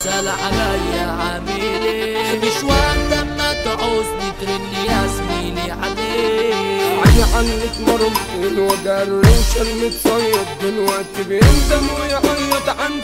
تسأل عليا عامل ايه مش وقت اما تعوزني ترني يا زميلي عليه عيني عنك مرمطين وجرش المتصيد دلوقتي بيندم ويعيط عند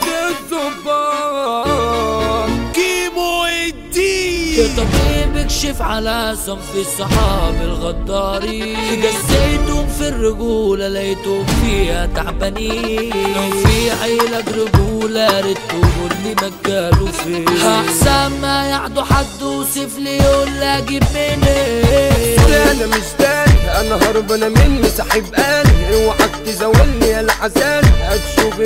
الظباط كيمو الدين طبيب اكشف على صنف الصحاب الغدارين جسيتهم في الرجولة لقيتهم فيها تعبانين لو في عيلة رجولة ريت تقول لي مكانه فين احسن ما يعدوا حد وصف لي يقول لي اجيب منين انا مش داري انا هربانه مني ساحب قالي اوعك تزولني يا العسل هتشوف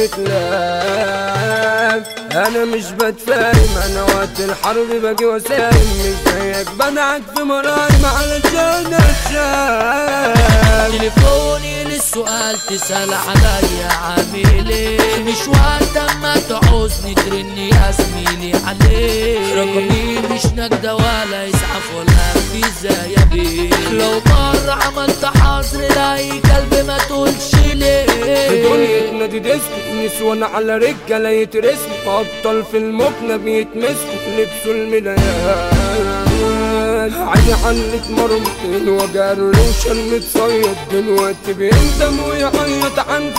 كلام انا مش بتفاهم انا وقت الحرب باجي وسايم مش زيك بنعك في مرايم علشان اتشاف تليفوني للسؤال تسأل عليا عامل ايه مش وقت اما تعوزني ترني يا زميلي عليه رقمي مش نجدة ولا يسعف ولا في زي بيه لو مرة عملت حظر لاي قلب ما تقولش ليه دنيا نادي ديسكو نسوان على رجالة يترسموا أبطال في المكنة بيتمسكوا لبسوا الملايات عيني عنك مرمطين وجرش المتصيد دلوقتي بيندم ويعيط عند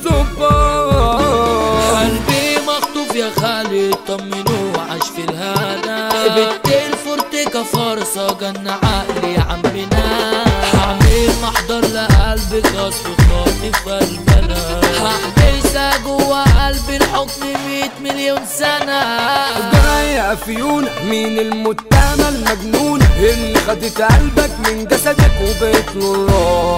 الظباط قلبي مخطوف يا خالد طمنوه عاش في الهنا بنت الفورتيكا فرصة جن عقلي يا عمنا هعمل محضر لقلبك غصب خاطف قلبنا هحبسها جوا قلبي الحكم مية مليون سنة جاية فيونا مين المتهمة المجنونة اللي خدت قلبك من جسدك وبقت له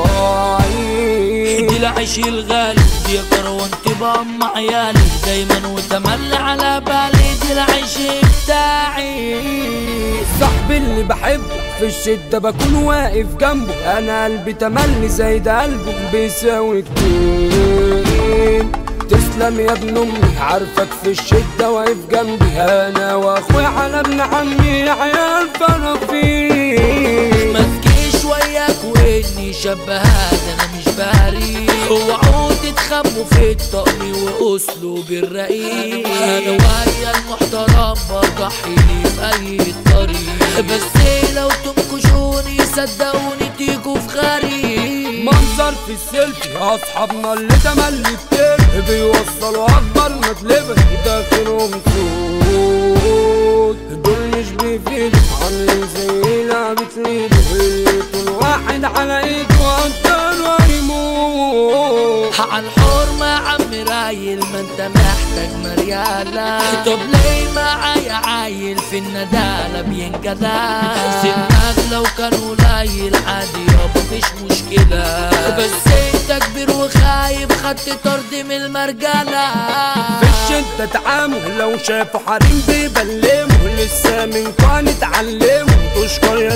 راعي دي العيش الغالي دي يا كروان تبقى ام عيالي دايما وتملي على بالي دي العيش بتاعي صاحبي اللي بحبه في الشدة بكون واقف جنبه أنا قلبي تملي زي ده قلبه بيساوي كتير تسلم يا ابن أمي عارفك في الشدة واقف جنبي أنا وأخويا على ابن عمي عيال فرافير ما تجيش وياك واني شبهات انا مش باري اوعوا تتخبوا في الطقم واسلوب الرقيق انا ويا المحترم بضحي لي في اي طريق بس لو تنكشوني صدقوني تيجوا في غريب منظر في السيلفي أصحابنا اللي تملي كتير بيوصلوا أكبر مطلبة داخلهم سود دول مش بيفيدوا عاملين زي لعبة ليدو اللي كل واحد على إيده قدر ويموت على الحرمة عم رايل ما انت محتاج مريالة طب ليه معايا عايل في الندالة بينجلى سنك لو كان قليل عادي يابا مفيش مشكلة بس انت كبير وخايب خدت طرد من المرجلة في الشدة تعامل لو شافوا حريم بيبلموا لسه من كان اتعلموا تشكر يا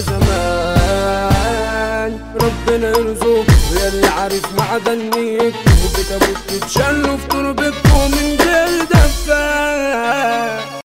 زمان ربنا يرزقكم يا اللي عارف معدن نيتكم بتابوت تتشلوا في تربتكم من غير دفان